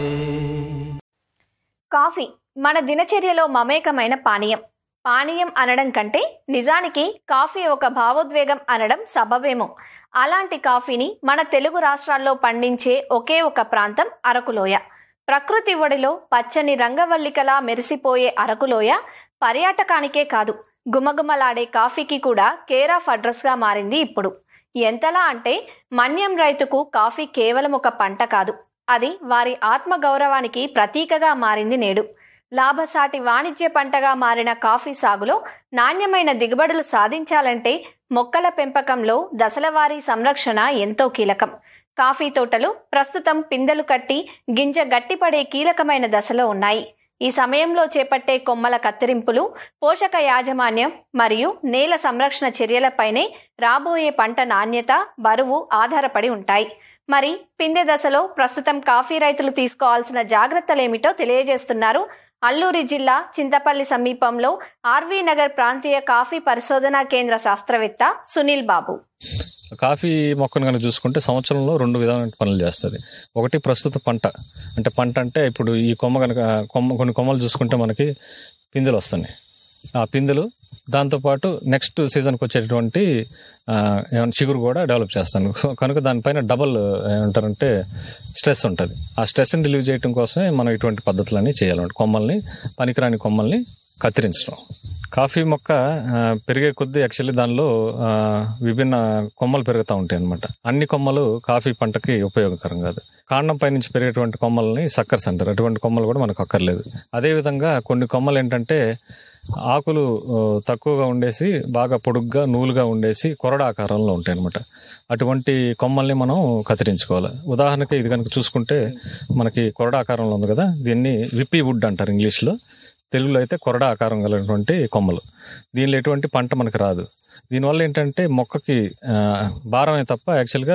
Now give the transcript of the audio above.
coffee మన దినచర్యలో మమేకమైన పానీయం పానీయం అనడం కంటే నిజానికి కాఫీ ఒక భావోద్వేగం అనడం సబబేమో అలాంటి కాఫీని మన తెలుగు రాష్ట్రాల్లో పండించే ఒకే ఒక ప్రాంతం అరకులోయ ప్రకృతి ఒడిలో పచ్చని రంగవల్లికలా మెరిసిపోయే అరకులోయ పర్యాటకానికే కాదు గుమగుమలాడే కాఫీకి కూడా కేర్ ఆఫ్ అడ్రస్గా మారింది ఇప్పుడు ఎంతలా అంటే మన్యం రైతుకు కాఫీ కేవలం ఒక పంట కాదు అది వారి ఆత్మగౌరవానికి ప్రతీకగా మారింది నేడు లాభసాటి వాణిజ్య పంటగా మారిన కాఫీ సాగులో నాణ్యమైన దిగుబడులు సాధించాలంటే మొక్కల పెంపకంలో దశలవారీ సంరక్షణ ఎంతో కీలకం కాఫీ తోటలు ప్రస్తుతం పిందెలు కట్టి గింజ గట్టిపడే కీలకమైన దశలో ఉన్నాయి ఈ సమయంలో చేపట్టే కొమ్మల కత్తిరింపులు పోషక యాజమాన్యం మరియు నేల సంరక్షణ చర్యలపైనే రాబోయే పంట నాణ్యత బరువు ఆధారపడి ఉంటాయి మరి పిందె దశలో ప్రస్తుతం కాఫీ రైతులు తీసుకోవాల్సిన జాగ్రత్తలేమిటో తెలియజేస్తున్నారు అల్లూరి జిల్లా చింతపల్లి సమీపంలో ఆర్వీ నగర్ ప్రాంతీయ కాఫీ పరిశోధనా కేంద్ర శాస్త్రవేత్త సునీల్ బాబు కాఫీ మొక్కను కనుక చూసుకుంటే సంవత్సరంలో రెండు విధాలైన పనులు చేస్తుంది ఒకటి ప్రస్తుత పంట అంటే పంట అంటే ఇప్పుడు ఈ కొమ్మ కనుక కొమ్మ కొన్ని కొమ్మలు చూసుకుంటే మనకి పిందెలు వస్తున్నాయి ఆ పిందెలు దాంతోపాటు నెక్స్ట్ సీజన్కి వచ్చేటువంటి ఆ, ఏమైనా చిగురు కూడా డెవలప్ చేస్తాను సో కనుక దానిపైన డబల్ ఏమంటారంటే స్ట్రెస్ ఉంటుంది ఆ స్ట్రెస్ని రిలీవ్ చేయడం కోసమే మనం ఇటువంటి పద్ధతులన్నీ చేయాలన్నమాట కొమ్మల్ని పనికిరాని కొమ్మల్ని కత్తిరించడం కాఫీ మొక్క ఆ, పెరిగే కొద్దీ యాక్చువల్లీ దానిలో ఆ, విభిన్న కొమ్మలు పెరుగుతూ ఉంటాయి అనమాట అన్ని కొమ్మలు కాఫీ పంటకి ఉపయోగకరం కాదు కాండం పై నుంచి పెరిగేటువంటి కొమ్మల్ని సక్కర్స్ అంటారు అటువంటి కొమ్మలు కూడా మనకు అక్కర్లేదు అదేవిధంగా కొన్ని కొమ్మలు ఏంటంటే ఆకులు ఆ, తక్కువగా ఉండేసి బాగా పొడుగ్గా నూలుగా ఉండేసి కొరడ ఆకారంలో ఉంటాయి అనమాట అటువంటి కొమ్మల్ని మనం కత్తిరించుకోవాలి ఉదాహరణకి ఇది కనుక చూసుకుంటే మనకి కొరడ ఆకారంలో ఉంది కదా దీన్ని విప్పీ వుడ్ అంటారు ఇంగ్లీష్లో తెలుగులో అయితే కొరడ ఆకారం కలిగినటువంటి కొమ్మలు దీనిలో ఎటువంటి పంట మనకు రాదు దీనివల్ల ఏంటంటే మొక్కకి ఆ, భారమే తప్ప యాక్చువల్గా